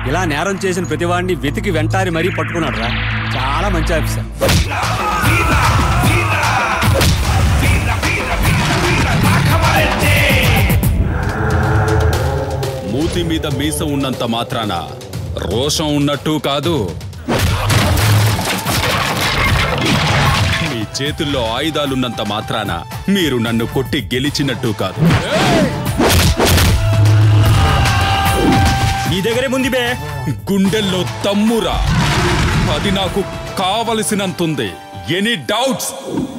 ఇలా నేరం చేసిన ప్రతివాడిని వెతికి వెంటారి మరీ పట్టుకున్నాడు రా చాలా మంచి ఆఫీసర్ మూతి మీద మీస ఉన్నంత మాత్రాన రోషం ఉన్నట్టు కాదు మీ చేతుల్లో ఆయుధాలున్నంత మాత్రాన మీరు నన్ను కొట్టి గెలిచినట్టు కాదు నీ దగ్గరే ముందు బే గుండెల్లో తమ్మురా అది నాకు కావలసినంతుంది any doubts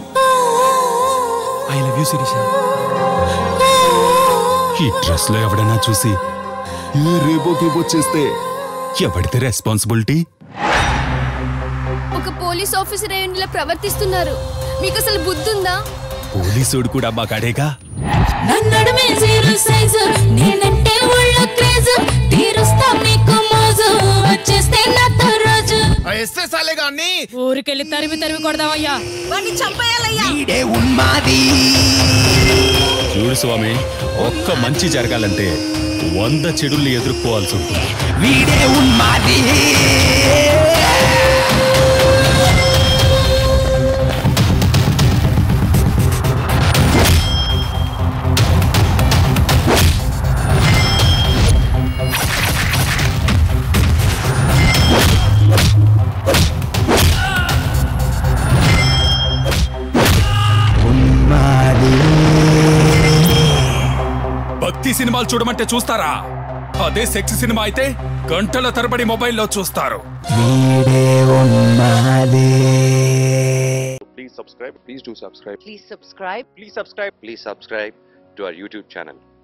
I love you Shirisha ఈ డ్రెస్ లో ఎవడైనా చూసి ఏ రేపో కేపో చేస్తే ఎవడితే రెస్పాన్సిబిలిటీ ఒక పోలీస్ ఆఫీసర్ అయ్యి ఇలా ప్రవర్తిస్తున్నారు మీకు అసలు బుద్ధి ఉందా పోలీసుడు కూడా మగాడేగా నన్నడమే జీరో సైజు నేనంటే ఒళ్ళో క్రేజ్ తీరుస్తా మీకు మోజు వచ్చేస్తే నాతో రోజు ఎస్తే సాలే గాని ఊరికెళ్ళి తరిమి తరిమి కొడదామయ్యా వాడిని చంపేయాలయ్యా చూడు స్వామి ఒక్క మంచి జరగాలంటే వంద చెడుల్ని ఎదుర్కోవాల్సి ఉంటుంది భక్తి సినిమాలు చూడమంటే చూస్తారా అదే సెక్స్ సినిమా అయితే గంటల తరబడి మొబైల్లో చూస్తారు please subscribe please do subscribe please subscribe please subscribe please subscribe to our youtube channel